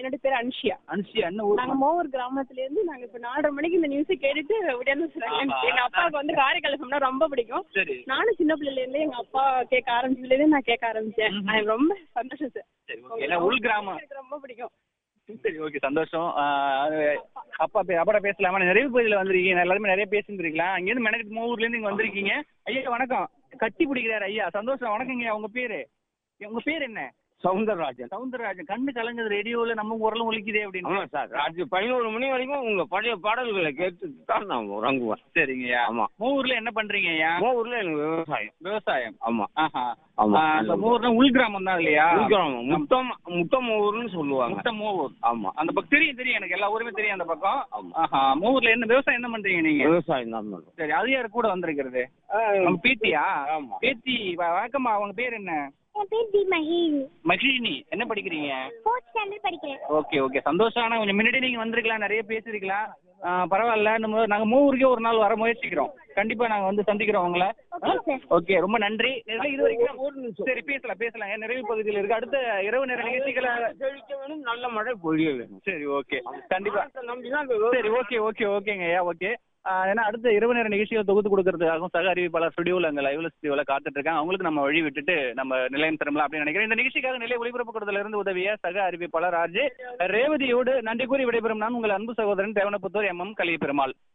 என்னோட பேர் அன்ஷியா அனுஷி என்ன ஊர் நாங்க மோவர் கிராமத்துல இருந்து நாங்க இப்ப நாலரை மணிக்கு இந்த நியூஸ் கேட்டுட்டு விடியாந்து சொல்றாங்க எங்க அப்பாவுக்கு வந்து காரைக்கால் சொன்னா ரொம்ப பிடிக்கும் சரி நானும் சின்ன பிள்ளைல இருந்தே எங்க அப்பா கேட்க ஆரம்பிச்சதுல இருந்தே நான் கேட்க ஆரம்பிச்சேன் அது ரொம்ப சந்தோஷம் சார் சரி ஓகே ஏன்னா உள் கிராமம் எனக்கு ரொம்ப பிடிக்கும் சரி ஓகே சந்தோஷம் ஆஹ் அது அப்பா பே அப்பா பேசலாமா நிறைய பகுதியில் வந்திருக்கீங்க எல்லாருமே நிறைய பேசியிருந்திருக்கலாம் அங்கேருந்து மெனக்கெட்டு மூவூர்ல இருந்து இங்க வந்திருக்கீங்க ஐயா வணக்கம் கட்டி பிடிக்கிறாரு ஐயா சந்தோஷம் வணக்கங்க உங்க பேரு உங்க பேர் என்ன சவுந்தரராஜன் சவுந்தரராஜன் கண்ணு கலங்குது ரேடியோல நம்ம குரலும் ஒலிக்குதே அப்படின்னு ஆமா சார் ராத்திரி பதினோரு மணி வரைக்கும் உங்க பழைய பாடல்களை கேட்டுட்டு தான் நான் உறங்குவேன் சரிங்கய்யா ஆமா மூவூர்ல என்ன பண்றீங்க ஐயா ஊர்ல எனக்கு விவசாயம் விவசாயம் ஆமா ஆஹா ஆமா. ஆஹ் இப்ப மூவூர்னா உள் கிராமம் தான் இல்லையா உள்கிராமம் முட்டம் முட்டம் ஊர்னு சொல்லுவாங்க முட்டை மூவூர் ஆமா அந்த பக்கம் தெரியும் தெரியும் எனக்கு எல்லா ஊருமே தெரியும் அந்த பக்கம் ஆமா. ஆஹா மூவூர்ல என்ன விவசாயம் என்ன பண்றீங்க நீங்க விவசாயம் தான் பண்றோம் சரி அது யார் கூட வந்திருக்கிறது அவங்க பேத்தியா ஆமா. பேத்தி வ- வணக்கம்மா அவங்க பேர் என்ன என் பேர் டி மஹின் மகிழினி என்ன படிக்கிறீங்க ஃபோர்த் ஸ்டாண்டர்ட் படிக்கிறேன் ஓகே ஓகே சந்தோஷம் ஆனா கொஞ்சம் முன்னாடி நீங்க வந்திருக்கலாம் நிறைய பேசிருக்கலாம் ஆ, பரவாயில்ல நம்ம நாங்க மூவூருக்கே ஒரு நாள் வர முயற்சிக்கிறோம் கண்டிப்பா நாங்க வந்து சந்திக்கிறோம் உங்களை Okay, sir. ஓகே ரொம்ப நன்றி நிறைய இது வரைக்கும் சரி பேசலாம் பேசலாம் என் நிறைவு பகுதியில் இருக்கு அடுத்த இரவு நேர நிகழ்ச்சிகளை செழிக்க வேணும் நல்ல மழை பொழிய வேணும் சரி ஓகே கண்டிப்பா நம்பிதான் இந்த சரி ஓகே ஓகே ஓகேங்க ஐயா ஓகே ஏன்னா அடுத்த இரவு நேர நிகழ்ச்சிகள் தொகுத்து கொடுக்கறதுக்காகவும் சக அறிவிப்பாளர் ஸ்டுடியோவில் அங்கே லைவ்ல ஸ்டுடியோவில் காத்துட்டு இருக்காங்க அவங்களுக்கு நம்ம வழி விட்டுட்டு நம்ம நிலையம் திரும்பலாம் அப்படின்னு நினைக்கிறேன் இந்த நிகழ்ச்சிக்காக நிலை ஒளிபரப்புறதுல இருந்து உதவிய சக அறிவிப்பாளர் ஆர்ஜே ரேவதியோடு நன்றி கூறி விடைபெறும் நான் உங்கள் அன்பு சகோதரன் தேவனப்புத்தூர் எம் எம் கலிய பெருமாள்